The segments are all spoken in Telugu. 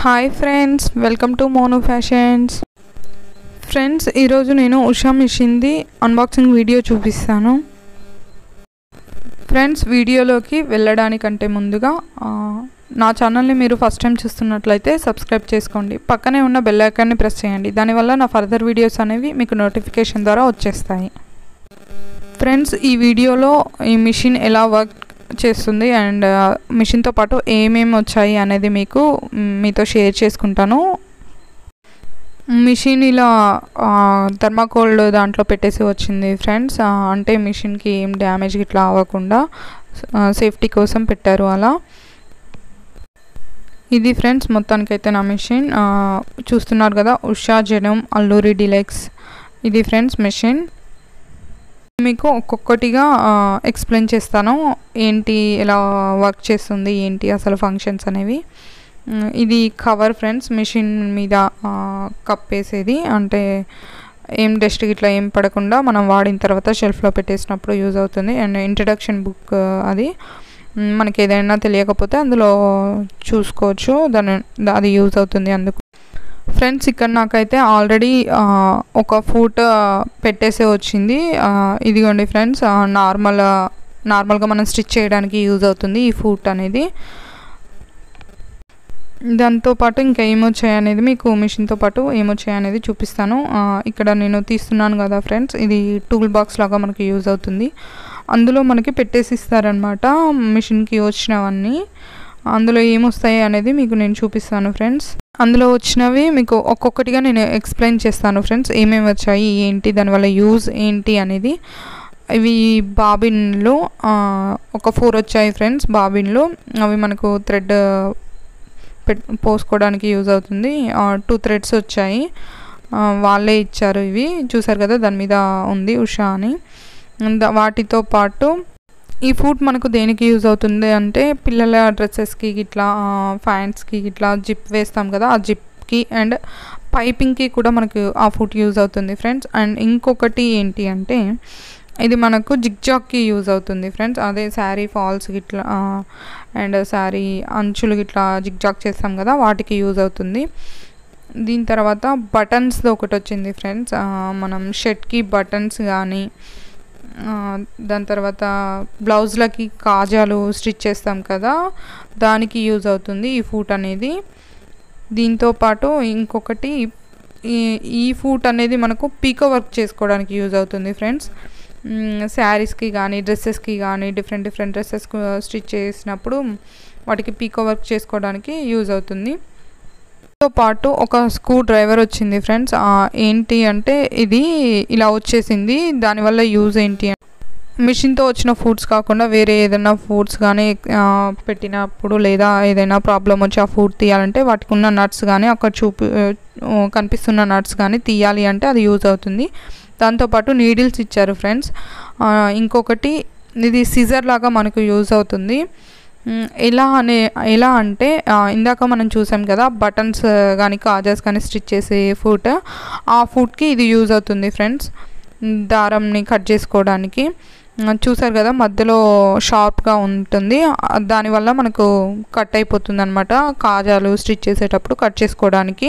hi friends welcome to mono fashions friends ఈరోజు నేను ఉషా మిషన్ది అన్బాక్సింగ్ వీడియో చూపిస్తాను ఫ్రెండ్స్ వీడియోలోకి వెళ్ళడానికంటే ముందుగా ఆ, నా ఛానల్ని మీరు ఫస్ట్ టైం చూస్తున్నట్లయితే సబ్స్క్రైబ్ చేసుకోండి పక్కనే ఉన్న బెల్ ఐకాన్ని ప్రెస్ చేయండి దానివల్ల నా ఫర్దర్ వీడియోస్ అనేవి మీకు నోటిఫికేషన్ ద్వారా వచ్చేస్తాయి ఫ్రెండ్స్ ఈ వీడియోలో ఈ మిషన్ ఎలా వర్క్ చేస్తుంది అండ్ మిషన్తో పాటు ఏమేమి వచ్చాయి అనేది మీకు మ్, మీతో షేర్ చేసుకుంటాను మిషన్ ఇలా థర్మాకోల్డ్ దాంట్లో పెట్టేసి వచ్చింది ఫ్రెండ్స్ ఆ, అంటే మిషన్కి ఏం డ్యామేజ్ ఇట్లా అవ్వకుండా సేఫ్టీ కోసం పెట్టారు అలా ఇది ఫ్రెండ్స్ మొత్తానికైతే నా మిషన్ ఆ, చూస్తున్నారు కదా ఉషా జనం అల్లూరి డిలెక్స్ ఇది ఫ్రెండ్స్ మిషన్ మీకు ఒక్కొక్కటిగా ఎక్స్ప్లెయిన్ చేస్తాను ఏంటి ఎలా వర్క్ చేస్తుంది ఏంటి అసలు ఫంక్షన్స్ అనేవి మ్, ఇది కవర్ ఫ్రెండ్స్ మిషన్ మీద ఆ, కప్పేసేది అంటే ఏం డస్ట్ ఇట్లా ఏం పడకుండా మనం వాడిన తర్వాత షెల్ఫ్లో పెట్టేసినప్పుడు యూజ్ అవుతుంది అండ్ ఇంట్రడక్షన్ బుక్ అది మ్, మనకి ఏదైనా తెలియకపోతే అందులో చూసుకోవచ్చు దాని అది యూజ్ అవుతుంది అందుకు ఫ్రెండ్స్ ఇక్కడ నాకైతే ఆల్రెడీ ఒక ఫూట్ పెట్టేసే వచ్చింది ఆ, ఇదిగోండి ఫ్రెండ్స్ నార్మల్ నార్మల్గా మనం స్టిచ్ చేయడానికి యూజ్ అవుతుంది ఈ ఫూట్ అనేది దాంతోపాటు ఇంకా ఏమొచ్చాయి అనేది మీకు మిషన్తో పాటు ఏమొచ్చాయి అనేది చూపిస్తాను ఆ, ఇక్కడ నేను తీస్తున్నాను కదా ఫ్రెండ్స్ ఇది టూల్ బాక్స్ లాగా మనకి యూజ్ అవుతుంది అందులో మనకి పెట్టేసి ఇస్తారనమాట మిషన్కి వచ్చినవన్నీ అందులో ఏమొస్తాయి అనేది మీకు నేను చూపిస్తాను ఫ్రెండ్స్ అందులో వచ్చినవి మీకు ఒక్కొక్కటిగా నేను ఎక్స్ప్లెయిన్ చేస్తాను ఫ్రెండ్స్ ఏమేమి వచ్చాయి ఏంటి దానివల్ల యూజ్ ఏంటి అనేది ఇవి బాబిన్లు ఆ, ఒక ఫోర్ వచ్చాయి ఫ్రెండ్స్ బాబిన్లు అవి మనకు థ్రెడ్ పెట్ పోసుకోవడానికి యూజ్ అవుతుంది టూ థ్రెడ్స్ వచ్చాయి ఆ, వాళ్ళే ఇచ్చారు ఇవి చూసారు కదా దాని మీద ఉంది ఉషా అని ద- వాటితో పాటు ఈ ఫుడ్ మనకు దేనికి యూజ్ అవుతుంది అంటే పిల్లల డ్రెస్సెస్కి ఇట్లా ఫ్యాంట్స్కి ఇట్లా జిప్ వేస్తాం కదా ఆ జిప్కి అండ్ పైపింగ్కి కూడా మనకు ఆ ఫుడ్ యూజ్ అవుతుంది ఫ్రెండ్స్ అండ్ ఇంకొకటి ఏంటి అంటే ఇది మనకు జిగ్జాక్కి యూజ్ అవుతుంది ఫ్రెండ్స్ అదే శారీ ఫాల్స్ ఇట్లా అండ్ శారీ అంచులు ఇట్లా జిగ్జాక్ చేస్తాం కదా వాటికి యూజ్ అవుతుంది దీని తర్వాత బటన్స్ది ఒకటి వచ్చింది ఫ్రెండ్స్ మనం షర్ట్కి బటన్స్ కానీ ఆ, దాని తర్వాత బ్లౌజ్లకి కాజాలు స్టిచ్ చేస్తాం కదా దానికి యూజ్ అవుతుంది ఈ ఫూట్ అనేది దీంతో పాటు ఇంకొకటి ఈ ఈ ఫూట్ అనేది మనకు పీకో వర్క్ చేసుకోవడానికి యూజ్ అవుతుంది ఫ్రెండ్స్ శారీస్కి కానీ డ్రెస్సెస్కి కానీ డిఫరెంట్ డిఫరెంట్ డ్రెస్సెస్ స్టిచ్ చేసినప్పుడు వాటికి పీకో వర్క్ చేసుకోవడానికి యూజ్ అవుతుంది తో పాటు ఒక స్క్రూ డ్రైవర్ వచ్చింది ఫ్రెండ్స్ ఆ, ఏంటి అంటే ఇది ఇలా వచ్చేసింది దానివల్ల యూజ్ ఏంటి అంటే మిషన్తో వచ్చిన ఫుడ్స్ కాకుండా వేరే ఏదైనా ఫుడ్స్ కానీ ఆ, పెట్టినప్పుడు లేదా ఏదైనా ప్రాబ్లం వచ్చి ఆ ఫుడ్ తీయాలంటే వాటికి ఉన్న నట్స్ కానీ అక్కడ చూపి ఆ, కనిపిస్తున్న నట్స్ కానీ తీయాలి అంటే అది యూజ్ అవుతుంది దాంతోపాటు నీడిల్స్ ఇచ్చారు ఫ్రెండ్స్ ఆ, ఇంకొకటి ఇది సిజర్ లాగా మనకు యూజ్ అవుతుంది మ్, ఎలా అనే ఎలా అంటే ఆ, ఇందాక మనం చూసాం కదా బటన్స్ కానీ కాజాస్ కానీ స్టిచ్ చేసే ఫుట్ ఆ ఫుట్కి ఇది యూజ్ అవుతుంది ఫ్రెండ్స్ మ్, దారంని కట్ చేసుకోవడానికి మ్, చూసారు కదా మధ్యలో షార్ప్గా ఉంటుంది ఆ, దానివల్ల మనకు కట్ అయిపోతుంది అనమాట కాజాలు స్టిచ్ చేసేటప్పుడు కట్ చేసుకోవడానికి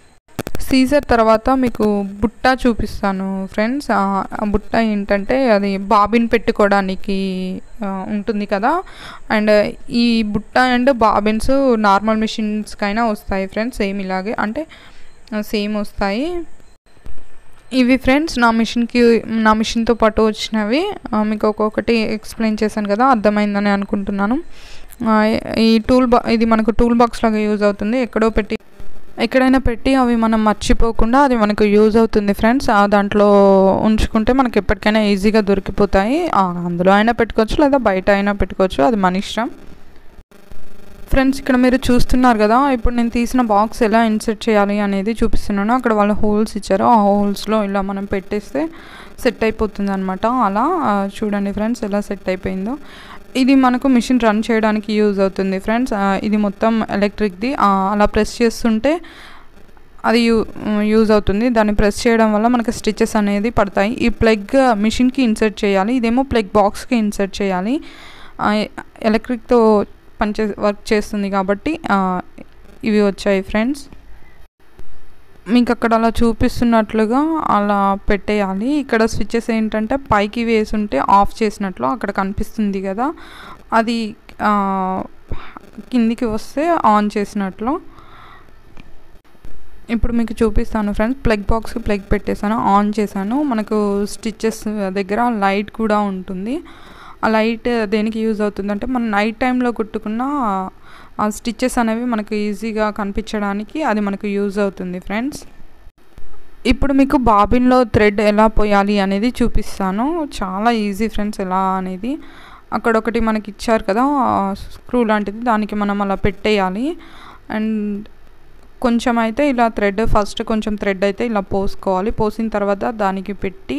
సీజర్ తర్వాత మీకు బుట్ట చూపిస్తాను ఫ్రెండ్స్ ఆ ఆ బుట్ట ఏంటంటే అది బాబిన్ పెట్టుకోవడానికి ఆ, ఉంటుంది కదా అండ్ ఈ బుట్ట అండ్ బాబిన్స్ నార్మల్ మిషన్స్కైనా వస్తాయి ఫ్రెండ్స్ సేమ్ ఇలాగే అంటే సేమ్ వస్తాయి ఇవి ఫ్రెండ్స్ నా మిషన్కి నా మిషన్తో పాటు వచ్చినవి ఆ, మీకు ఒక్కొక్కటి ఎక్స్ప్లెయిన్ చేశాను కదా అర్థమైందని అనుకుంటున్నాను ఆ, ఈ టూల్ బా ఇది మనకు టూల్ బాక్స్ లాగా యూజ్ అవుతుంది ఎక్కడో పెట్టి ఎక్కడైనా పెట్టి అవి మనం మర్చిపోకుండా అది మనకు యూజ్ అవుతుంది ఫ్రెండ్స్ ఆ దాంట్లో ఉంచుకుంటే మనకి ఎప్పటికైనా ఈజీగా దొరికిపోతాయి ఆ, అందులో అయినా పెట్టుకోవచ్చు లేదా బయట అయినా పెట్టుకోవచ్చు అది మన ఇష్టం ఫ్రెండ్స్ ఇక్కడ మీరు చూస్తున్నారు కదా ఇప్పుడు నేను తీసిన బాక్స్ ఎలా ఇన్సర్ట్ చేయాలి అనేది చూపిస్తున్నాను అక్కడ వాళ్ళు హోల్స్ ఇచ్చారు ఆ హోల్స్లో ఇలా మనం పెట్టేస్తే సెట్ అయిపోతుంది అనమాట అలా ఆ, చూడండి ఫ్రెండ్స్ ఎలా సెట్ అయిపోయిందో ఇది మనకు మిషన్ రన్ చేయడానికి యూజ్ అవుతుంది ఫ్రెండ్స్ ఆ, ఇది మొత్తం ఎలక్ట్రిక్ది ఆ, అలా ప్రెస్ చేస్తుంటే అది యూ యూజ్ అవుతుంది దాన్ని ప్రెస్ చేయడం వల్ల మనకి స్టిచెస్ అనేది పడతాయి ఈ ప్లగ్ మిషన్కి ఇన్సర్ట్ చేయాలి ఇదేమో ప్లగ్ బాక్స్కి ఇన్సర్ట్ చేయాలి ఆ, ఎలక్ట్రిక్తో పనిచే వర్క్ చేస్తుంది కాబట్టి ఆ, ఇవి వచ్చాయి ఫ్రెండ్స్ మీకు అక్కడ అలా చూపిస్తున్నట్లుగా అలా పెట్టేయాలి ఇక్కడ స్విచ్చెస్ ఏంటంటే పైకి వేసి ఉంటే ఆఫ్ చేసినట్లు అక్కడ కనిపిస్తుంది కదా అది ఆ, కిందికి వస్తే ఆన్ చేసినట్లు ఇప్పుడు మీకు చూపిస్తాను ఫ్రెండ్స్ ప్లగ్ బాక్స్కి ప్లగ్ పెట్టేశాను ఆన్ చేశాను మనకు స్టిచ్చెస్ దగ్గర లైట్ కూడా ఉంటుంది ఆ లైట్ దేనికి యూజ్ అవుతుందంటే మనం నైట్ టైంలో కుట్టుకున్న ఆ స్టిచ్చెస్ అనేవి మనకు ఈజీగా కనిపించడానికి అది మనకు యూజ్ అవుతుంది ఫ్రెండ్స్ ఇప్పుడు మీకు బాబిన్లో థ్రెడ్ ఎలా పోయాలి అనేది చూపిస్తాను చాలా ఈజీ ఫ్రెండ్స్ ఎలా అనేది అక్కడ ఒకటి మనకి ఇచ్చారు కదా స్క్రూ లాంటిది దానికి మనం అలా పెట్టేయాలి అండ్ కొంచెం అయితే ఇలా థ్రెడ్ ఫస్ట్ కొంచెం థ్రెడ్ అయితే ఇలా పోసుకోవాలి పోసిన తర్వాత దానికి పెట్టి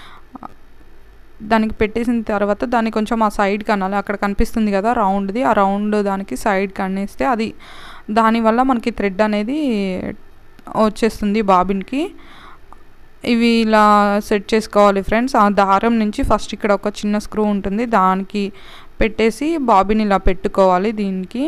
దానికి పెట్టేసిన తర్వాత దాన్ని కొంచెం ఆ సైడ్కి అనాలి అక్కడ కనిపిస్తుంది కదా రౌండ్ది ఆ రౌండ్ దానికి సైడ్కి అనేస్తే అది దానివల్ల మనకి థ్రెడ్ అనేది వచ్చేస్తుంది బాబిన్కి ఇవి ఇలా సెట్ చేసుకోవాలి ఫ్రెండ్స్ ఆ దారం నుంచి ఫస్ట్ ఇక్కడ ఒక చిన్న స్క్రూ ఉంటుంది దానికి పెట్టేసి బాబిన్ ఇలా పెట్టుకోవాలి దీనికి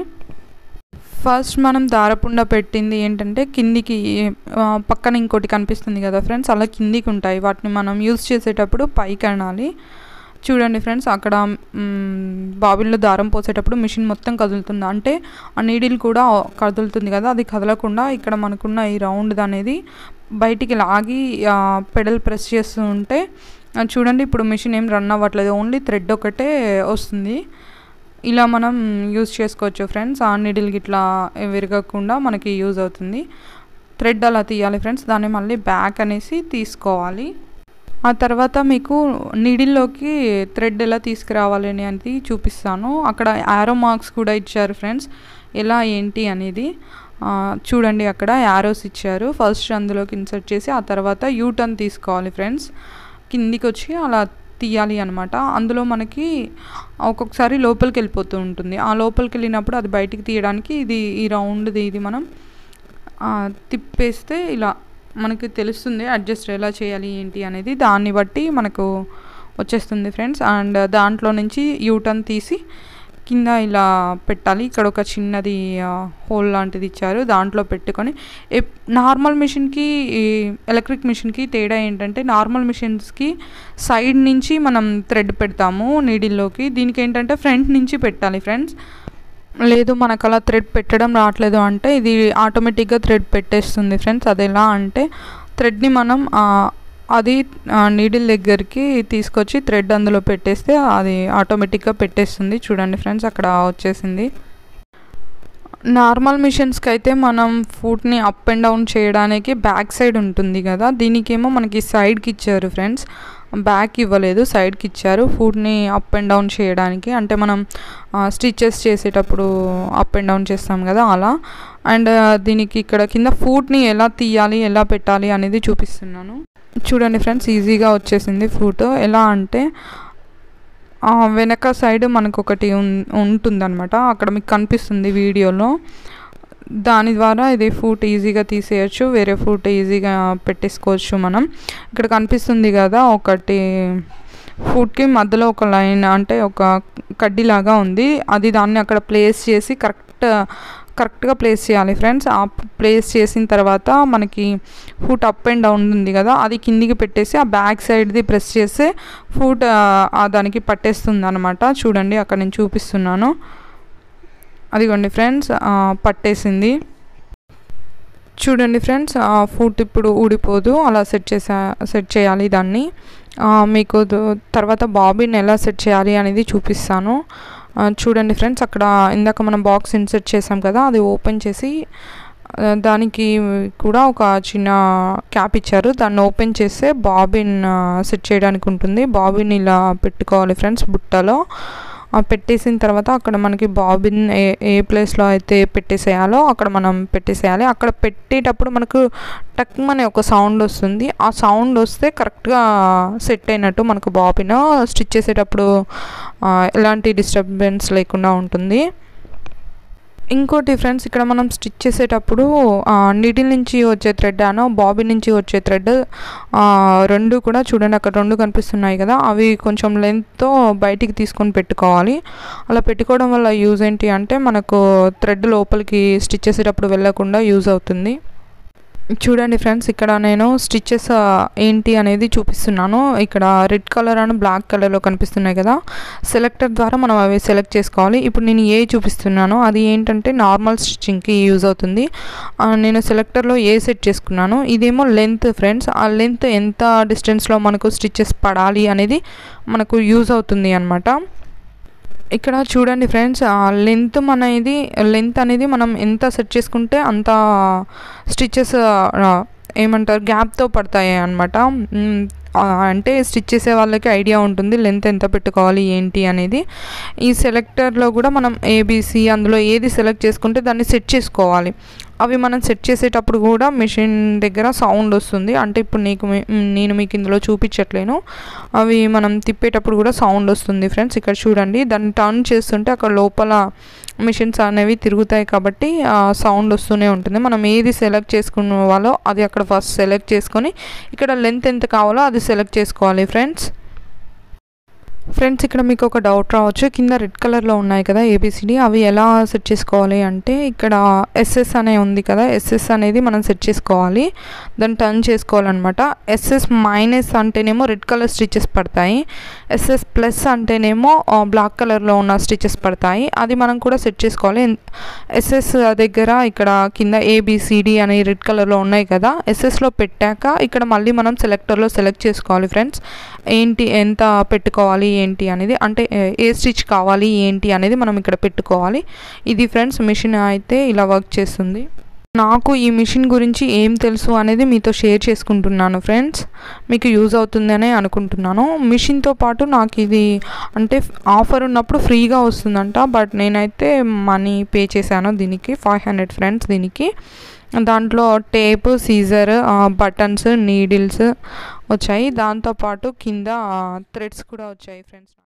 ఫస్ట్ మనం దారపుండ పెట్టింది ఏంటంటే కిందికి ఆ, పక్కన ఇంకోటి కనిపిస్తుంది కదా ఫ్రెండ్స్ అలా కిందికి ఉంటాయి వాటిని మనం యూజ్ చేసేటప్పుడు పైకి అనాలి చూడండి ఫ్రెండ్స్ అక్కడ బాబిల్లో దారం పోసేటప్పుడు మిషన్ మొత్తం కదులుతుంది అంటే ఆ నీడిల్ కూడా కదులుతుంది కదా అది కదలకుండా ఇక్కడ మనకున్న ఈ రౌండ్ అనేది బయటికి లాగి పెడల్ ప్రెస్ చేస్తూ ఉంటే ఆ, చూడండి ఇప్పుడు మిషన్ ఏం రన్ అవ్వట్లేదు ఓన్లీ థ్రెడ్ ఒకటే వస్తుంది ఇలా మనం యూజ్ చేసుకోవచ్చు ఫ్రెండ్స్ ఆ నీడిల్ గిట్లా విరగకుండా మనకి యూజ్ అవుతుంది థ్రెడ్ అలా తీయాలి ఫ్రెండ్స్ దాన్ని మళ్ళీ బ్యాక్ అనేసి తీసుకోవాలి ఆ తర్వాత మీకు నీడిల్లోకి థ్రెడ్ ఎలా తీసుకురావాలి అని అనేది చూపిస్తాను అక్కడ యారో మార్క్స్ కూడా ఇచ్చారు ఫ్రెండ్స్ ఎలా ఏంటి అనేది ఆ, చూడండి అక్కడ యారోస్ ఇచ్చారు ఫస్ట్ అందులోకి ఇన్సర్ట్ చేసి ఆ తర్వాత యూ టర్న్ తీసుకోవాలి ఫ్రెండ్స్ కిందికి వచ్చి అలా తీయాలి అనమాట అందులో మనకి ఒక్కొక్కసారి లోపలికి వెళ్ళిపోతూ ఉంటుంది ఆ లోపలికి వెళ్ళినప్పుడు అది బయటికి తీయడానికి ఇది ఈ రౌండ్ది ఇది మనం ఆ, తిప్పేస్తే ఇలా మనకి తెలుస్తుంది అడ్జస్ట్ ఎలా చేయాలి ఏంటి అనేది దాన్ని బట్టి మనకు వచ్చేస్తుంది ఫ్రెండ్స్ అండ్ దాంట్లో నుంచి యూటర్న్ తీసి కింద ఇలా పెట్టాలి ఇక్కడ ఒక చిన్నది హోల్ లాంటిది ఇచ్చారు దాంట్లో పెట్టుకొని ఎప్- నార్మల్ మిషన్కి ఈ ఎలక్ట్రిక్ మిషన్కి తేడా ఏంటంటే నార్మల్ మిషన్స్కి సైడ్ నుంచి మనం థ్రెడ్ పెడతాము నీడిల్లోకి దీనికి ఏంటంటే ఫ్రంట్ నుంచి పెట్టాలి ఫ్రెండ్స్ లేదు మనకు అలా థ్రెడ్ పెట్టడం రావట్లేదు అంటే ఇది ఆటోమేటిక్గా థ్రెడ్ పెట్టేస్తుంది ఫ్రెండ్స్ అది ఎలా అంటే థ్రెడ్ని మనం ఆ, అది నీడిల్ దగ్గరికి తీసుకొచ్చి థ్రెడ్ అందులో పెట్టేస్తే అది ఆటోమేటిక్గా పెట్టేస్తుంది చూడండి ఫ్రెండ్స్ అక్కడ వచ్చేసింది నార్మల్ మిషన్స్కి అయితే మనం ఫుట్ని అప్ అండ్ డౌన్ చేయడానికి బ్యాక్ సైడ్ ఉంటుంది కదా దీనికేమో మనకి సైడ్కి ఇచ్చారు ఫ్రెండ్స్ బ్యాక్ ఇవ్వలేదు సైడ్కి ఇచ్చారు ఫుట్ని అప్ అండ్ డౌన్ చేయడానికి అంటే మనం స్టిచెస్ చేసేటప్పుడు అప్ అండ్ డౌన్ చేస్తాం కదా అలా అండ్ దీనికి ఇక్కడ కింద ఫుట్ని ఎలా తీయాలి ఎలా పెట్టాలి అనేది చూపిస్తున్నాను చూడండి ఫ్రెండ్స్ ఈజీగా వచ్చేసింది ఫుట్ ఎలా అంటే ఆ, వెనక సైడ్ మనకు ఒకటి ఉన్- ఉంటుందన్నమాట అక్కడ మీకు కనిపిస్తుంది వీడియోలో దాని ద్వారా ఇది ఫుట్ ఈజీగా తీసేయచ్చు వేరే ఫుట్ ఈజీగా పెట్టేసుకోవచ్చు మనం ఇక్కడ కనిపిస్తుంది కదా ఒకటి ఫుట్కి మధ్యలో ఒక లైన్ అంటే ఒక కడ్డీలాగా ఉంది అది దాన్ని అక్కడ ప్లేస్ చేసి కరెక్ట్ కరెక్ట్గా ప్లేస్ చేయాలి ఫ్రెండ్స్ ఆ ప్లేస్ చేసిన తర్వాత మనకి ఫుట్ అప్ అండ్ డౌన్ ఉంది కదా అది కిందికి పెట్టేసి ఆ బ్యాక్ సైడ్ది ప్రెస్ చేస్తే ఫుట్ ఆ దానికి పట్టేస్తుంది అనమాట చూడండి అక్కడ నేను చూపిస్తున్నాను అదిగోండి ఫ్రెండ్స్ పట్టేసింది చూడండి ఫ్రెండ్స్ ఆ ఫుట్ ఇప్పుడు ఊడిపోదు అలా సెట్ చేసా సెట్ చేయాలి దాన్ని ఆ, మీకు ద- తర్వాత బాబీని ఎలా సెట్ చేయాలి అనేది చూపిస్తాను ఆ, చూడండి ఫ్రెండ్స్ అక్కడ ఇందాక మనం బాక్స్ ఇన్సర్ట్ చేసాం కదా అది ఓపెన్ చేసి ఆ, దానికి కూడా ఒక చిన్న క్యాప్ ఇచ్చారు దాన్ని ఓపెన్ చేస్తే బాబిన్ సెట్ చేయడానికి ఉంటుంది బాబిన్ ఇలా పెట్టుకోవాలి ఫ్రెండ్స్ బుట్టలో ఆ పెట్టేసిన తర్వాత అక్కడ మనకి బాబిన్ ఏ ఏ ప్లేస్లో అయితే పెట్టేసేయాలో అక్కడ మనం పెట్టేసేయాలి అక్కడ పెట్టేటప్పుడు మనకు టక్ అనే ఒక సౌండ్ వస్తుంది ఆ సౌండ్ వస్తే కరెక్ట్గా సెట్ అయినట్టు మనకు బాబిన్ స్టిచ్ చేసేటప్పుడు ఆ, ఎలాంటి డిస్టర్బెన్స్ లేకుండా ఉంటుంది ఇంకోటి ఫ్రెండ్స్ ఇక్కడ మనం స్టిచ్ చేసేటప్పుడు నీటిల్ నుంచి వచ్చే థ్రెడ్ అను బాబీ నుంచి వచ్చే థ్రెడ్ రెండు కూడా చూడండి అక్కడ రెండు కనిపిస్తున్నాయి కదా అవి కొంచెం లెంత్తో బయటికి తీసుకొని పెట్టుకోవాలి అలా పెట్టుకోవడం వల్ల యూజ్ ఏంటి అంటే మనకు థ్రెడ్ లోపలికి స్టిచ్ చేసేటప్పుడు వెళ్ళకుండా యూజ్ అవుతుంది చూడండి ఫ్రెండ్స్ ఇక్కడ నేను స్టిచ్చెస్ ఏంటి అనేది చూపిస్తున్నాను ఇక్కడ రెడ్ కలర్ అండ్ బ్లాక్ కలర్లో కనిపిస్తున్నాయి కదా సెలెక్టర్ ద్వారా మనం అవి సెలెక్ట్ చేసుకోవాలి ఇప్పుడు నేను ఏ చూపిస్తున్నాను అది ఏంటంటే నార్మల్ స్టిచ్చింగ్కి యూజ్ అవుతుంది నేను సెలెక్టర్లో ఏ సెట్ చేసుకున్నాను ఇదేమో లెంత్ ఫ్రెండ్స్ ఆ లెంత్ ఎంత డిస్టెన్స్లో మనకు స్టిచ్చెస్ పడాలి అనేది మనకు యూజ్ అవుతుంది అనమాట ఇక్కడ చూడండి ఫ్రెండ్స్ లెంత్ అనేది లెంత్ అనేది మనం ఎంత సెట్ చేసుకుంటే అంత స్టిచ్చెస్ ఏమంటారు గ్యాప్తో పడతాయి అనమాట అంటే స్టిచ్ చేసే వాళ్ళకి ఐడియా ఉంటుంది లెంత్ ఎంత పెట్టుకోవాలి ఏంటి అనేది ఈ సెలెక్టర్లో కూడా మనం ఏబీసీ అందులో ఏది సెలెక్ట్ చేసుకుంటే దాన్ని సెట్ చేసుకోవాలి అవి మనం సెట్ చేసేటప్పుడు కూడా మిషన్ దగ్గర సౌండ్ వస్తుంది అంటే ఇప్పుడు నీకు నేను మీకు ఇందులో చూపించట్లేను అవి మనం తిప్పేటప్పుడు కూడా సౌండ్ వస్తుంది ఫ్రెండ్స్ ఇక్కడ చూడండి దాన్ని టర్న్ చేస్తుంటే అక్కడ లోపల మిషన్స్ అనేవి తిరుగుతాయి కాబట్టి సౌండ్ వస్తూనే ఉంటుంది మనం ఏది సెలెక్ట్ చేసుకున్న వాళ్ళో అది అక్కడ ఫస్ట్ సెలెక్ట్ చేసుకొని ఇక్కడ లెంత్ ఎంత కావాలో అది సెలెక్ట్ చేసుకోవాలి ఫ్రెండ్స్ ఫ్రెండ్స్ ఇక్కడ మీకు ఒక డౌట్ రావచ్చు కింద రెడ్ కలర్లో ఉన్నాయి కదా ఏబిసిడి అవి ఎలా సెట్ చేసుకోవాలి అంటే ఇక్కడ ఎస్ఎస్ అనే ఉంది కదా ఎస్ఎస్ అనేది మనం సెట్ చేసుకోవాలి దాన్ని టర్న్ చేసుకోవాలన్నమాట ఎస్ఎస్ మైనస్ అంటేనేమో రెడ్ కలర్ స్టిచెస్ పడతాయి ఎస్ఎస్ ప్లస్ అంటేనేమో బ్లాక్ కలర్లో ఉన్న స్టిచెస్ పడతాయి అది మనం కూడా సెట్ చేసుకోవాలి ఎస్ఎస్ దగ్గర ఇక్కడ కింద ఏబిసిడి అనే రెడ్ కలర్లో ఉన్నాయి కదా ఎస్ఎస్లో పెట్టాక ఇక్కడ మళ్ళీ మనం సెలెక్టర్లో సెలెక్ట్ చేసుకోవాలి ఫ్రెండ్స్ ఏంటి ఎంత పెట్టుకోవాలి ఏంటి అనేది అంటే ఏ స్టిచ్ కావాలి ఏంటి అనేది మనం ఇక్కడ పెట్టుకోవాలి ఇది ఫ్రెండ్స్ మిషన్ అయితే ఇలా వర్క్ చేస్తుంది నాకు ఈ మిషన్ గురించి ఏం తెలుసు అనేది మీతో షేర్ చేసుకుంటున్నాను ఫ్రెండ్స్ మీకు యూజ్ అవుతుందనే అనుకుంటున్నాను మిషన్తో పాటు నాకు ఇది అంటే ఆఫర్ ఉన్నప్పుడు ఫ్రీగా వస్తుందంట బట్ నేనైతే మనీ పే చేశాను దీనికి ఫైవ్ హండ్రెడ్ ఫ్రెండ్స్ దీనికి దాంట్లో టేప్ సీజర్ బటన్స్ నీడిల్స్ వచ్చాయి దాంతోపాటు కింద థ్రెడ్స్ కూడా వచ్చాయి ఫ్రెండ్స్